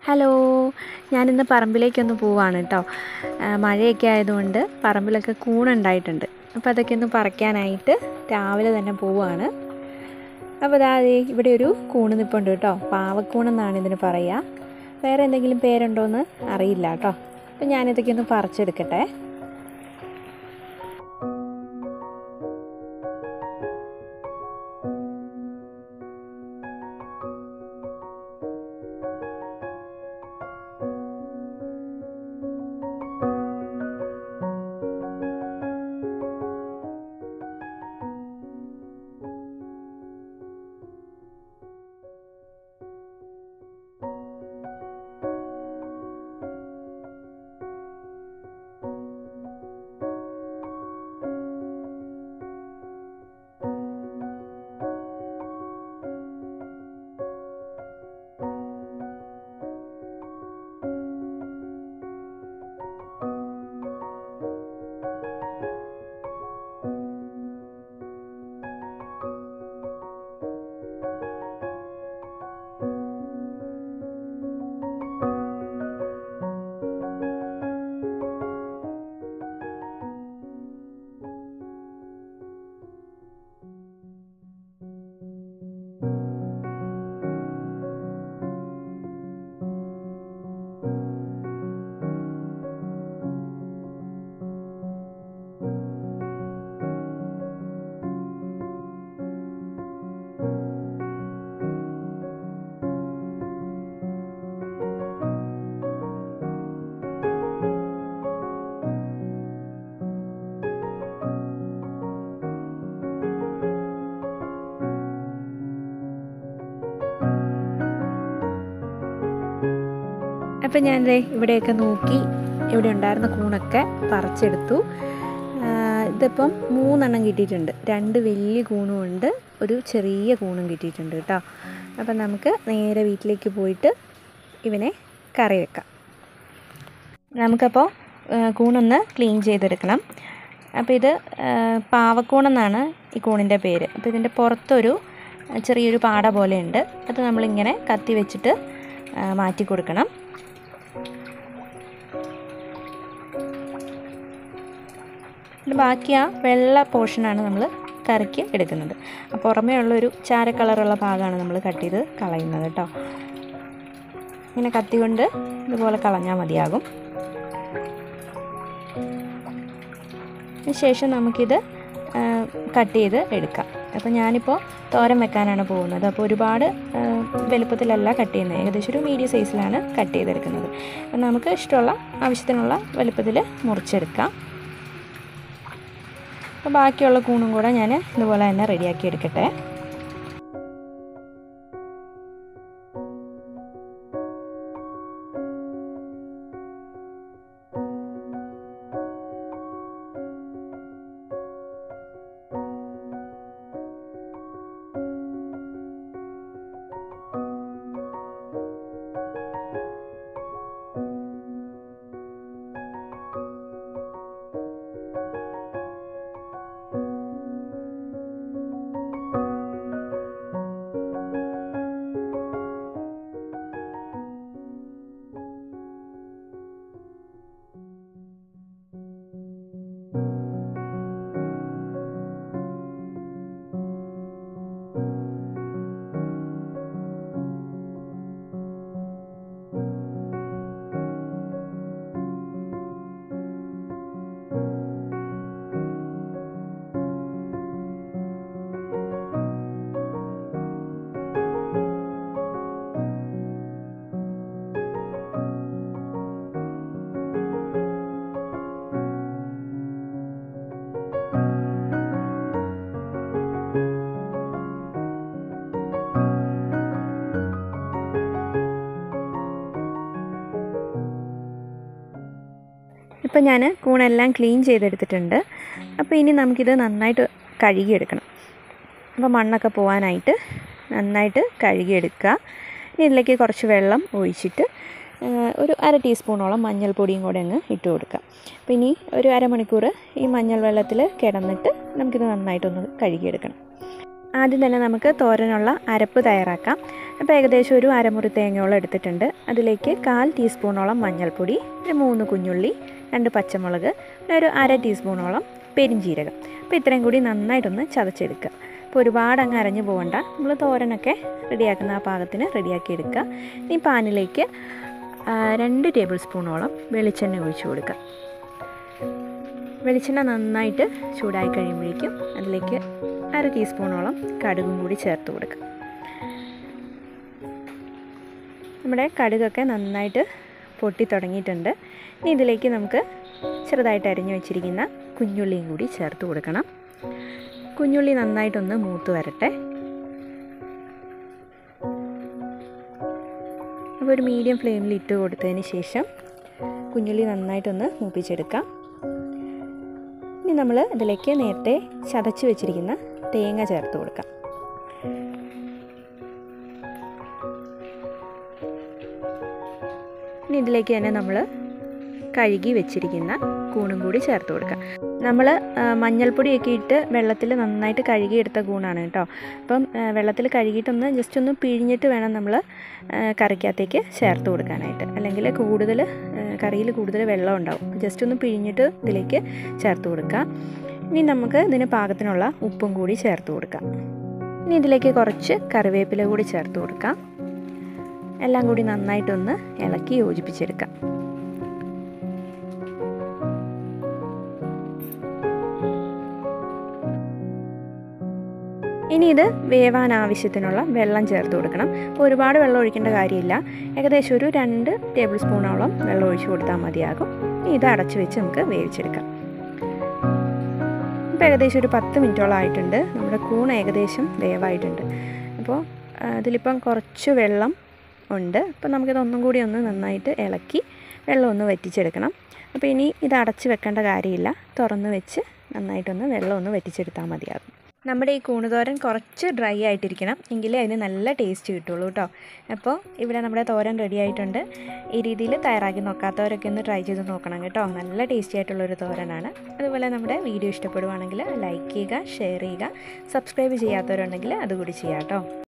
hello ഞാനിന്ന് പറമ്പിലേക്കൊന്ന് പോവാണ് കേട്ടോ ആ, മഴയൊക്കെ ആയതുകൊണ്ട് പറമ്പിലൊക്കെ കൂണുണ്ടായിട്ടുണ്ട് അപ്പോൾ അതൊക്കെ ഒന്ന് പറിക്കാനായിട്ട് രാവിലെ തന്നെ പോവാണ് അപ്പോൾ ദാ ദേ ഇവിടെ ഒരു കൂണ് നിൽപ്പുണ്ട് കേട്ടോ പാവക്കൂണെന്നാണ് ഇതിന് പറയുക വേറെ എന്തെങ്കിലും പേരുണ്ടോയെന്ന് അറിയില്ല കേട്ടോ അപ്പോൾ ഞാനിതൊക്കെ ഒന്ന് പറിച്ചെടുക്കട്ടെ അപ്പം ഞാൻ ദേ ഇവിടെയൊക്കെ നോക്കി ഇവിടെ ഉണ്ടായിരുന്ന കൂണൊക്കെ പറിച്ചെടുത്തു ആ, ഇതിപ്പം മൂന്നെണ്ണം കിട്ടിയിട്ടുണ്ട് രണ്ട് വലിയ കൂണും ഉണ്ട് ഒരു ചെറിയ കൂണും കിട്ടിയിട്ടുണ്ട് കേട്ടോ അപ്പം നമുക്ക് നേരെ വീട്ടിലേക്ക് പോയിട്ട് ഇവനെ കറി വെക്കാം നമുക്കപ്പോൾ ആ, കൂണൊന്ന് ക്ലീൻ ചെയ്തെടുക്കണം അപ്പോൾ ഇത് ആ, പാവക്കൂണെന്നാണ് ഈ കൂണിൻ്റെ പേര് അപ്പോൾ ഇതിൻ്റെ പുറത്തൊരു ചെറിയൊരു പാട പോലെ ഉണ്ട് അത് നമ്മളിങ്ങനെ കത്തി വെച്ചിട്ട് ആ, മാറ്റി കൊടുക്കണം പിന്നെ ബാക്കി ആ വെള്ള പോർഷനാണ് നമ്മൾ കറിക്ക് എടുക്കുന്നത് ആ പുറമേ ഉള്ളൊരു ചാര കളറുള്ള ഭാഗമാണ് നമ്മൾ കട്ട് ചെയ്ത് കളയുന്നത് കേട്ടോ ഇങ്ങനെ കത്തി കൊണ്ട് ഇതുപോലെ കളഞ്ഞാൽ മതിയാകും അതിന് ശേഷം നമുക്കിത് കട്ട് ചെയ്ത് എടുക്കാം അപ്പോൾ ഞാനിപ്പോൾ തോരൻ വെക്കാനാണ് പോകുന്നത് അപ്പോൾ ഒരുപാട് ആ, വലുപ്പത്തിലല്ല കട്ട് ചെയ്യുന്നത് ഏകദേശം ഒരു മീഡിയം സൈസിലാണ് കട്ട് ചെയ്തെടുക്കുന്നത് അപ്പോൾ നമുക്ക് ഇഷ്ടമുള്ള ആവശ്യത്തിനുള്ള വലുപ്പത്തിൽ മുറിച്ചെടുക്കാം അപ്പോൾ ബാക്കിയുള്ള കൂണും കൂടെ ഞാൻ ഇതുപോലെ തന്നെ റെഡിയാക്കി എടുക്കട്ടെ ഇപ്പം ഞാൻ കൂണെല്ലാം ക്ലീൻ ചെയ്തെടുത്തിട്ടുണ്ട് അപ്പോൾ ഇനി നമുക്കിത് നന്നായിട്ട് കഴുകിയെടുക്കണം അപ്പോൾ മണ്ണൊക്കെ പോകാനായിട്ട് നന്നായിട്ട് കഴുകിയെടുക്കുക ഇനി ഇതിലേക്ക് കുറച്ച് വെള്ളം ഒഴിച്ചിട്ട് ആ, ഒരു അര ടീസ്പൂണോളം മഞ്ഞൾപ്പൊടിയും കൂടെ അങ്ങ് ഇട്ട് കൊടുക്കുക അപ്പോൾ ഇനി ഒരു അരമണിക്കൂർ ഈ മഞ്ഞൾ വെള്ളത്തിൽ കിടന്നിട്ട് നമുക്കിത് നന്നായിട്ടൊന്ന് കഴുകിയെടുക്കണം ആദ്യം തന്നെ നമുക്ക് തോരനുള്ള അരപ്പ് തയ്യാറാക്കാം അപ്പോൾ ഏകദേശം ഒരു അരമുറി തേങ്ങയോളം എടുത്തിട്ടുണ്ട് അതിലേക്ക് കാൽ ടീസ്പൂണോളം മഞ്ഞൾപ്പൊടി ഒരു മൂന്ന് കുഞ്ഞുള്ളി രണ്ട് പച്ചമുളക് പിന്നെ ഒരു അര ടീസ്പൂണോളം പെരിഞ്ചീരകം അപ്പോൾ ഇത്രയും കൂടി നന്നായിട്ടൊന്ന് ചതച്ചെടുക്കുക അപ്പോൾ ഒരുപാട് അങ്ങ് അരഞ്ഞു പോകണ്ട നമ്മൾ തോരനൊക്കെ റെഡിയാക്കുന്ന ആ പാകത്തിന് റെഡിയാക്കി എടുക്കുക ഈ പാനിലേക്ക് രണ്ട് ടേബിൾ സ്പൂണോളം വെളിച്ചെണ്ണ ഒഴിച്ചു കൊടുക്കുക വെളിച്ചെണ്ണ നന്നായിട്ട് ചൂടായി കഴിയുമ്പോഴേക്കും അതിലേക്ക് അര ടീസ്പൂണോളം കടുകും കൂടി ചേർത്ത് കൊടുക്കുക നമ്മുടെ കടുകൊക്കെ നന്നായിട്ട് പൊട്ടി തുടങ്ങിയിട്ടുണ്ട് ഇനി ഇതിലേക്ക് നമുക്ക് ചെറുതായിട്ട് അരിഞ്ഞു വെച്ചിരിക്കുന്ന കുഞ്ഞുള്ളിയും കൂടി ചേർത്ത് കൊടുക്കണം കുഞ്ഞുള്ളി നന്നായിട്ടൊന്ന് മൂത്ത് വരട്ടെ അപ്പോൾ ഒരു മീഡിയം ഫ്ലെയിമിൽ ഇട്ട് കൊടുത്തതിന് ശേഷം കുഞ്ഞുള്ളി നന്നായിട്ടൊന്ന് മൂപ്പിച്ചെടുക്കാം ഇനി നമ്മൾ ഇതിലേക്ക് നേരത്തെ ചതച്ച് വെച്ചിരിക്കുന്ന തേങ്ങ ചേർത്ത് കൊടുക്കാം ഇനി ഇതിലേക്ക് തന്നെ നമ്മൾ കഴുകി വെച്ചിരിക്കുന്ന കൂണും കൂടി ചേർത്ത് കൊടുക്കാം നമ്മൾ മഞ്ഞൾപ്പൊടിയൊക്കെ ഇട്ട് വെള്ളത്തിൽ നന്നായിട്ട് കഴുകിയെടുത്ത കൂണാണ് കേട്ടോ അപ്പം വെള്ളത്തിൽ കഴുകിയിട്ടൊന്ന് ജസ്റ്റ് ഒന്ന് പിഴിഞ്ഞിട്ട് വേണം നമ്മൾ കറിക്കകത്തേക്ക് ചേർത്ത് കൊടുക്കാനായിട്ട് അല്ലെങ്കിൽ കൂടുതൽ കറിയിൽ കൂടുതൽ വെള്ളം ഉണ്ടാവും ജസ്റ്റ് ഒന്ന് പിഴിഞ്ഞിട്ട് ഇതിലേക്ക് ചേർത്ത് കൊടുക്കുക ഇനി നമുക്ക് ഇതിന് പാകത്തിനുള്ള ഉപ്പും കൂടി ചേർത്ത് കൊടുക്കാം ഇനി ഇതിലേക്ക് കുറച്ച് കറിവേപ്പില കൂടി ചേർത്ത് കൊടുക്കാം എല്ലാം കൂടി നന്നായിട്ടൊന്ന് ഇളക്കി യോജിപ്പിച്ചെടുക്കാം ഇനി ഇത് വേവാൻ ആവശ്യത്തിനുള്ള വെള്ളം ചേർത്ത് കൊടുക്കണം അപ്പോൾ ഒരുപാട് വെള്ളം ഒഴിക്കേണ്ട കാര്യമില്ല ഏകദേശം ഒരു രണ്ട് ടേബിൾ സ്പൂണോളം വെള്ളം ഒഴിച്ചു കൊടുത്താൽ മതിയാകും ഇനി ഇത് അടച്ചു വെച്ച് നമുക്ക് വേവിച്ചെടുക്കാം ഇപ്പോൾ ഏകദേശം ഒരു പത്ത് മിനിറ്റോളം ആയിട്ടുണ്ട് നമ്മുടെ കൂൺ ഏകദേശം വേവായിട്ടുണ്ട് അപ്പോൾ അതിലിപ്പം കുറച്ച് വെള്ളം ഉണ്ട് അപ്പോൾ നമുക്കിത് ഒന്നും കൂടി ഒന്ന് നന്നായിട്ട് ഇളക്കി വെള്ളം ഒന്ന് വറ്റിച്ചെടുക്കണം അപ്പോൾ ഇനി ഇത് അടച്ച് വെക്കേണ്ട കാര്യമില്ല തുറന്ന് വെച്ച് നന്നായിട്ടൊന്ന് വെള്ളം ഒന്ന് വറ്റിച്ചെടുത്താൽ മതിയാകും നമ്മുടെ ഈ കൂണുതോരൻ കുറച്ച് ഡ്രൈ ആയിട്ടിരിക്കണം എങ്കിലേ അതിന് നല്ല ടേസ്റ്റ് കിട്ടുള്ളൂ കേട്ടോ അപ്പോൾ ഇവിടെ നമ്മുടെ തോരൻ റെഡി ആയിട്ടുണ്ട് ഈ രീതിയിൽ തയ്യാറാക്കി നോക്കാത്തവരൊക്കെ ഒന്ന് ട്രൈ ചെയ്ത് നോക്കണം കേട്ടോ നല്ല ടേസ്റ്റി ആയിട്ടുള്ളൊരു തോരനാണ് അതുപോലെ നമ്മുടെ വീഡിയോ ഇഷ്ടപ്പെടുവാണെങ്കിൽ ലൈക്ക് ചെയ്യുക ഷെയർ ചെയ്യുക സബ്സ്ക്രൈബ് ചെയ്യാത്തവരുണ്ടെങ്കിൽ അതുകൂടി ചെയ്യാം കേട്ടോ